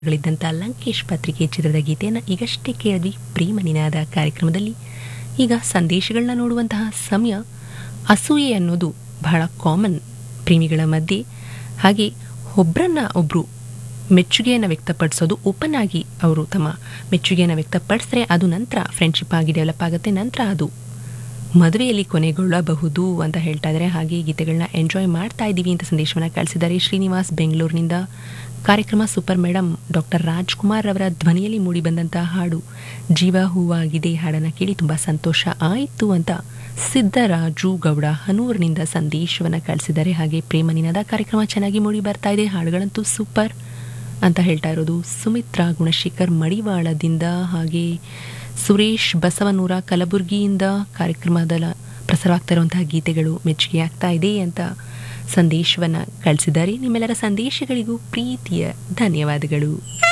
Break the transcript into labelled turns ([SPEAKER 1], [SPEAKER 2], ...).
[SPEAKER 1] ಗಳಿದ್ದಂಥ ಲಂಕೇಶ್ ಪತ್ರಿಕೆ ಚಿತ್ರದ ಗೀತೆಯನ್ನು ಈಗಷ್ಟೇ ಕೇಳಿದ್ವಿ ಪ್ರೇಮ ನಿನಾದ ಕಾರ್ಯಕ್ರಮದಲ್ಲಿ ಈಗ ಸಂದೇಶಗಳನ್ನ ನೋಡುವಂತಹ ಸಮಯ ಅಸೂಯೆ ಅನ್ನೋದು ಬಹಳ ಕಾಮನ್ ಪ್ರೇಮಿಗಳ ಮಧ್ಯೆ ಹಾಗೆ ಒಬ್ಬರನ್ನ ಒಬ್ಬರು ಮೆಚ್ಚುಗೆಯನ್ನು ವ್ಯಕ್ತಪಡಿಸೋದು ಓಪನ್ ಆಗಿ ಅವರು ತಮ್ಮ ಮೆಚ್ಚುಗೆಯನ್ನು ವ್ಯಕ್ತಪಡಿಸಿದ್ರೆ ಅದು ನಂತರ ಫ್ರೆಂಡ್ಶಿಪ್ ಆಗಿ ಡೆವಲಪ್ ಆಗುತ್ತೆ ನಂತರ ಅದು ಮದುವೆಯಲ್ಲಿ ಕೊನೆಗೊಳ್ಳಬಹುದು ಅಂತ ಹೇಳ್ತಾ ಇದ್ದಾರೆ ಹಾಗೆ ಈ ಗೀತೆಗಳನ್ನ ಎಂಜಾಯ್ ಮಾಡ್ತಾ ಇದ್ದೀವಿ ಅಂತ ಸಂದೇಶವನ್ನು ಕಳಿಸಿದ್ದಾರೆ ಶ್ರೀನಿವಾಸ್ ಬೆಂಗಳೂರಿನಿಂದ ಕಾರ್ಯಕ್ರಮ ಸೂಪರ್ ಮೇಡಮ್ ಡಾಕ್ಟರ್ ರಾಜ್ಕುಮಾರ್ ಅವರ ಧ್ವನಿಯಲ್ಲಿ ಮೂಡಿ ಬಂದಂತಹ ಹಾಡು ಜೀವ ಹೂವಾಗಿದೆ ಹಾಡನ್ನು ಕೇಳಿ ತುಂಬ ಸಂತೋಷ ಆಯಿತು ಅಂತ ಸಿದ್ದರಾಜು ಗೌಡ ಹನೂರಿನಿಂದ ಸಂದೇಶವನ್ನು ಕಳಿಸಿದ್ದಾರೆ ಹಾಗೆ ಪ್ರೇಮನಿನದ ಕಾರ್ಯಕ್ರಮ ಚೆನ್ನಾಗಿ ಮೂಡಿ ಬರ್ತಾ ಇದೆ ಹಾಡುಗಳಂತೂ ಸೂಪರ್ ಅಂತ ಹೇಳ್ತಾ ಇರೋದು ಸುಮಿತ್ರಾ ಗುಣಶೇಖರ್ ಮಡಿವಾಳದಿಂದ ಹಾಗೆ ಸುರೇಶ್ ಬಸವನೂರ ಕಲಬುರಗಿಯಿಂದ ಕಾರ್ಯಕ್ರಮದ ಪ್ರಸಾರವಾಗ್ತಾ ಇರುವಂತಹ ಗೀತೆಗಳು ಮೆಚ್ಚುಗೆ ಆಗ್ತಾ ಇದೆ ಅಂತ ಸಂದೇಶವನ್ನು ಕಳಿಸಿದ್ದಾರೆ ನಿಮ್ಮೆಲ್ಲರ ಸಂದೇಶಗಳಿಗೂ ಪ್ರೀತಿಯ ಧನ್ಯವಾದಗಳು